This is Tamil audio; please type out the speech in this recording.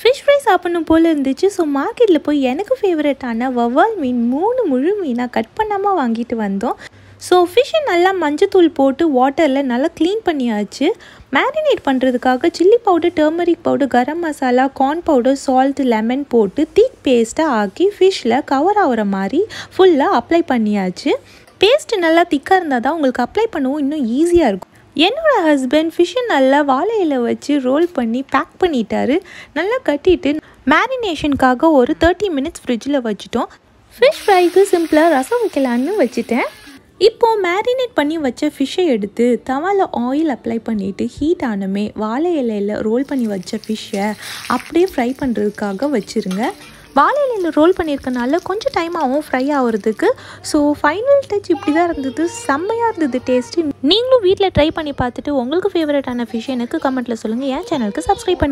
ஃபிஷ் ஃப்ரை சாப்பிடணும் போல் இருந்துச்சு ஸோ மார்க்கெட்டில் போய் எனக்கு ஃபேவரட்டான வவ்வால் மீன் மூணு முழு மீனாக கட் பண்ணாமல் வாங்கிட்டு வந்தோம் ஸோ ஃபிஷ்ஷை நல்லா மஞ்சத்தூள் போட்டு வாட்டரில் நல்லா க்ளீன் பண்ணியாச்சு மேரினேட் பண்ணுறதுக்காக chilli powder turmeric powder garam masala corn powder salt lemon போட்டு திக் பேஸ்ட்டாக ஆக்கி ஃபிஷ்ஷில் கவர் ஆகிற மாதிரி ஃபுல்லாக அப்ளை பண்ணியாச்சு பேஸ்ட் நல்லா திக்காக இருந்தால் தான் உங்களுக்கு அப்ளை பண்ணவும் இன்னும் ஈஸியாக இருக்கும் என்னோட ஹஸ்பண்ட் ஃபிஷ்ஷை நல்லா வாழை இலை வச்சு ரோல் பண்ணி பேக் பண்ணிட்டாரு நல்லா கட்டிட்டு மேரினேஷனுக்காக ஒரு தேர்ட்டி மினிட்ஸ் ஃப்ரிட்ஜில் வச்சுட்டோம் ஃபிஷ் ஃப்ரைக்கு சிம்பிளாக ரசம் வைக்கலான்னு வச்சுட்டேன் இப்போது மேரினேட் பண்ணி வச்ச ஃபிஷ்ஷை எடுத்து தவால ஆயில் அப்ளை பண்ணிவிட்டு ஹீட் ஆனமே வாழை இலையில் ரோல் பண்ணி வச்ச ஃபிஷ்ஷை அப்படியே ஃப்ரை பண்ணுறதுக்காக வச்சுருங்க வாழை இலையில் ரோல் பண்ணியிருக்கனால கொஞ்சம் டைம் ஆகும் ஃப்ரை ஆகிறதுக்கு ஸோ ஃபைனல் டச் இப்படி தான் இருந்தது செம்மையாக இருந்தது டேஸ்ட்டு நீங்களும் வீட்டில் ட்ரை பண்ணி பார்த்துட்டு உங்களுக்கு ஃபேவரட்டான ஃபிஷ் எனக்கு கமெண்ட்டில் சொல்லுங்கள் என் சேனலுக்கு சப்ஸ்கிரைப் பண்ணி